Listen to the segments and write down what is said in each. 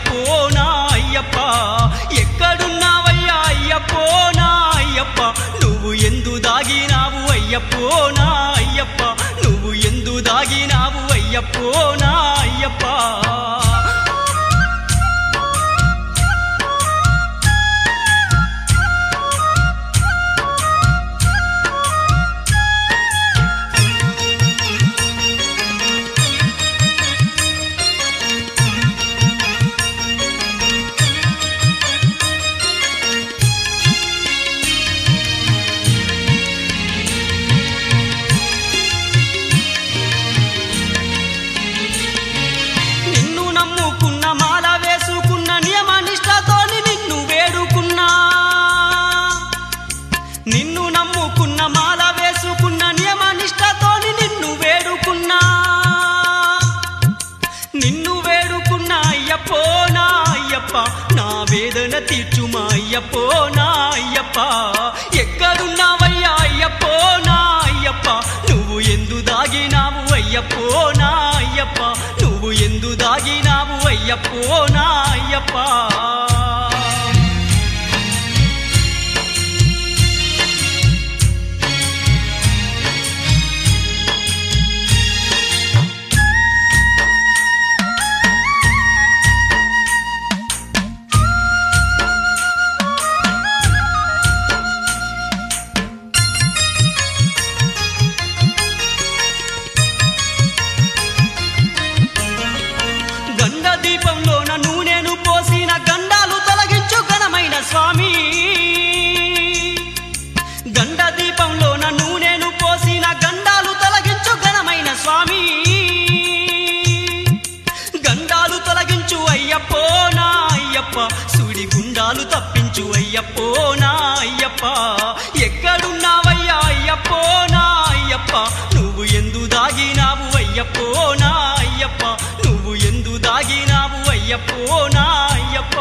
అయ్యప్పో నా అయ్యప్ప ఎక్కడున్నావయ్యా అయ్యప్పో నా అయ్యప్ప నువ్వు ఎందు దాగినావు అయ్యప్పో నా అయ్యప్ప నువ్వు ఎందు దాగినావు అయ్యప్పో నా అయ్యప్ప నిన్ను నమ్ముకున్న మాల వేసుకున్న నియమ నిష్టతోని నిన్ను వేడుకున్నా నిన్ను నమ్ముకున్న మాల వేసుకున్న నియమ నిష్టతోని నిన్ను వేడుకున్నా నిన్ను వేడుకున్న అయ్యప్పో నా అయ్యప్ప నా వేదన తీర్చుమా అయ్యప్పో నా అయ్యప్ప ఎక్కడున్నావయ్యా అయ్యప్పో నా అయ్యప్ప నువ్వు ఎందు దాగినావు అయ్యప్పో నా అయ్యప్ప నువ్వు ఎందు దాగినావు అయ్యప్పో నా అయ్యప్ప గండ దీపంలోన నూనెను పోసిన గండాలు తొలగించు ఘనమైన స్వామి గండ దీపంలోన నూనెను పోసిన గండాలు తొలగించు ఘనమైన స్వామి గండాలు తొలగించు అయ్యప్పో నా అయ్యప్ప సుడి గుండాలు తప్పించు అయ్యప్పో నా అయ్యప్ప ఎక్కడున్నావయ్యా అయ్యప్పో నా అయ్యప్ప నువ్వు ఎందు దాగినావు అయ్యప్పో నా అయ్యప్ప నువ్వు ఎందు దాగినావు అయ్యప్పో నా అయ్యప్ప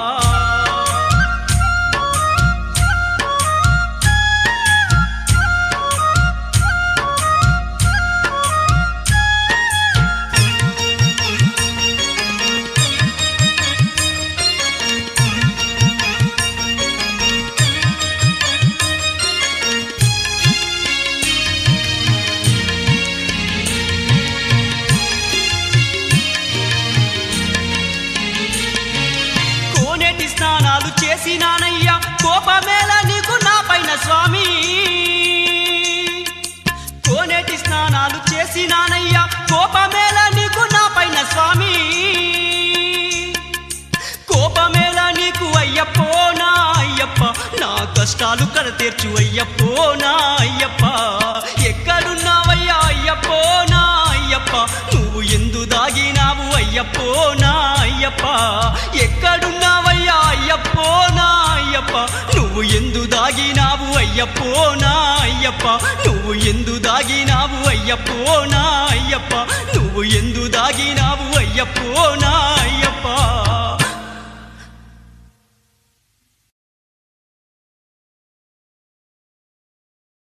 కోనేటి స్నానాలు చేసినానయ్యా కోపమేళ నీకు నా పైన స్వామి కోనేటి స్నానాలు చేసినానయ్యా కోపమేళ నీకు నా పైన స్వామి కోపమేళ నీకు అయ్యప్పో నా అయ్యప్ప నా కష్టాలు కడతీర్చు అయ్యప్పో నా అయ్యప్ప ఎక్కడున్నావయ్యా అయ్యప్పో నా అయ్యప్ప నువ్వు ఎందు దాగినావు అయ్యప్పో నా అయ్యప్ప ఎక్కడున్నావయ్యా అయ్యప్పో నా అయ్యప్ప నువ్వు ఎందు దాగినావు అయ్యప్పో నా అయ్యప్ప నువ్వు ఎందు దాగినావు అయ్యప్పో నా అయ్యప్ప నువ్వు ఎందు దాగినావు అయ్యప్పో నా